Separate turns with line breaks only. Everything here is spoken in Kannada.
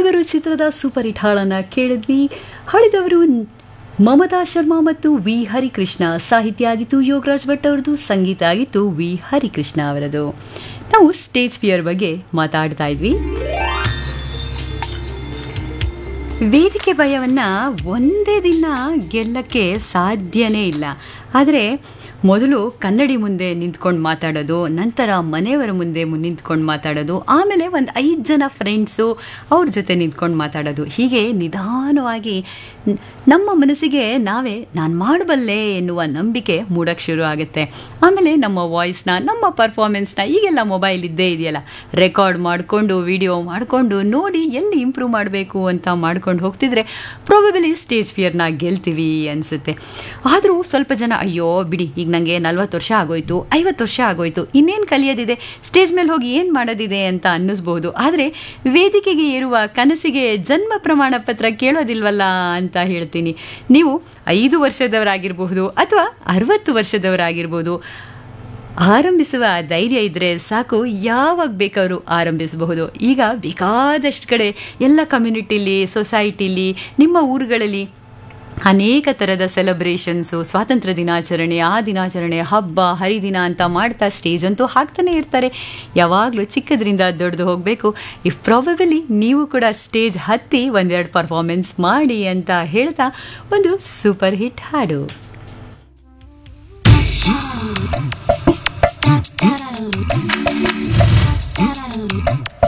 ಹುಡುಗರು ಚಿತ್ರದ ಸೂಪರ್ ಹಿಟ್ ಹಾಡನ್ನು ಕೇಳಿದ್ವಿ ಹಾಡಿದವರು ಮಮತಾ ಶರ್ಮಾ ಮತ್ತು ವಿ ಹರಿಕೃಷ್ಣ ಸಾಹಿತ್ಯ ಆಗಿತ್ತು ಯೋಗರಾಜ್ ಭಟ್ ಅವರದು ಸಂಗೀತ ಆಗಿತ್ತು ವಿ ಹರಿಕೃಷ್ಣ ಅವರದು ನಾವು ಸ್ಟೇಜ್ ಫಿಯರ್ ಬಗ್ಗೆ ಮಾತಾಡ್ತಾ ಇದ್ವಿ ವೇದಿಕೆ ಭಯವನ್ನ ಒಂದೇ ದಿನ ಗೆಲ್ಲಕ್ಕೆ ಸಾಧ್ಯನೇ ಇಲ್ಲ ಆದರೆ ಮೊದಲು ಕನ್ನಡಿ ಮುಂದೆ ನಿಂತ್ಕೊಂಡು ಮಾತಾಡೋದು ನಂತರ ಮನೆಯವರ ಮುಂದೆ ನಿಂತ್ಕೊಂಡು ಮಾತಾಡೋದು ಆಮೇಲೆ ಒಂದು ಐದು ಜನ ಫ್ರೆಂಡ್ಸು ಅವ್ರ ಜೊತೆ ನಿಂತ್ಕೊಂಡು ಮಾತಾಡೋದು ಹೀಗೆ ನಿಧಾನವಾಗಿ ನ್- ನಮ್ಮ ಮನಸ್ಸಿಗೆ ನಾವೇ ನಾನು ಮಾಡಬಲ್ಲೆ ಎನ್ನುವ ನಂಬಿಕೆ ಮೂಡಕ್ಕೆ ಶುರು ಆಗುತ್ತೆ ಆಮೇಲೆ ನಮ್ಮ ವಾಯ್ಸ್ನ ನಮ್ಮ ಪರ್ಫಾರ್ಮೆನ್ಸ್ನ ಈಗೆಲ್ಲ ಮೊಬೈಲ್ ಇದ್ದೇ ಇದೆಯಲ್ಲ ರೆಕಾರ್ಡ್ ಮಾಡಿಕೊಂಡು ವಿಡಿಯೋ ಮಾಡಿಕೊಂಡು ನೋಡಿ ಎಲ್ಲಿ ಇಂಪ್ರೂವ್ ಮಾಡಬೇಕು ಅಂತ ಮಾಡ್ಕೊಂಡು ಹೋಗ್ತಿದ್ರೆ ಪ್ರಾಬಬಲಿ ಸ್ಟೇಜ್ ಫಿಯರ್ನ ಗೆಲ್ತೀವಿ ಅನಿಸುತ್ತೆ ಆದರೂ ಸ್ವಲ್ಪ ಜನ ಅಯ್ಯೋ ಬಿಡಿ ಈಗ ನನಗೆ ನಲ್ವತ್ತು ವರ್ಷ ಆಗೋಯ್ತು ಐವತ್ತು ವರ್ಷ ಆಗೋಯ್ತು ಇನ್ನೇನು ಕಲಿಯೋದಿದೆ ಸ್ಟೇಜ್ ಮೇಲೆ ಹೋಗಿ ಏನು ಮಾಡೋದಿದೆ ಅಂತ ಅನ್ನಿಸ್ಬೋದು ಆದರೆ ವೇದಿಕೆಗೆ ಏರುವ ಕನಸಿಗೆ ಜನ್ಮ ಪ್ರಮಾಣ ಪತ್ರ ಕೇಳೋದಿಲ್ವಲ್ಲ ಅಂತ ಹೇಳ್ತೀನಿ ನೀವು ಐದು ವರ್ಷದವರಾಗಿರಬಹುದು ಅಥವಾ ಅರವತ್ತು ವರ್ಷದವರಾಗಿರ್ಬೋದು ಆರಂಭಿಸುವ ಧೈರ್ಯ ಇದ್ದರೆ ಸಾಕು ಯಾವಾಗ ಬೇಕಾದ್ರೂ ಆರಂಭಿಸಬಹುದು ಈಗ ಬೇಕಾದಷ್ಟು ಕಡೆ ಎಲ್ಲ ಕಮ್ಯುನಿಟಿಲಿ ಸೊಸೈಟಿಲಿ ನಿಮ್ಮ ಊರುಗಳಲ್ಲಿ ಅನೇಕ ಥರದ ಸೆಲೆಬ್ರೇಷನ್ಸು ಸ್ವಾತಂತ್ರ್ಯ ದಿನಾಚರಣೆ ಆ ದಿನಾಚರಣೆ ಹಬ್ಬ ಹರಿದಿನ ಅಂತ ಮಾಡ್ತಾ ಸ್ಟೇಜ್ ಅಂತೂ ಹಾಕ್ತಾನೆ ಇರ್ತಾರೆ ಯಾವಾಗಲೂ ಚಿಕ್ಕದ್ರಿಂದ ದೊಡ್ಡದು ಹೋಗಬೇಕು ಇಫ್ ಪ್ರಾಬಬಲಿ ನೀವು ಕೂಡ ಸ್ಟೇಜ್ ಹತ್ತಿ ಒಂದೆರಡು ಪರ್ಫಾರ್ಮೆನ್ಸ್ ಮಾಡಿ ಅಂತ ಹೇಳ್ತಾ ಒಂದು ಸೂಪರ್ ಹಿಟ್ ಹಾಡು
Da da da da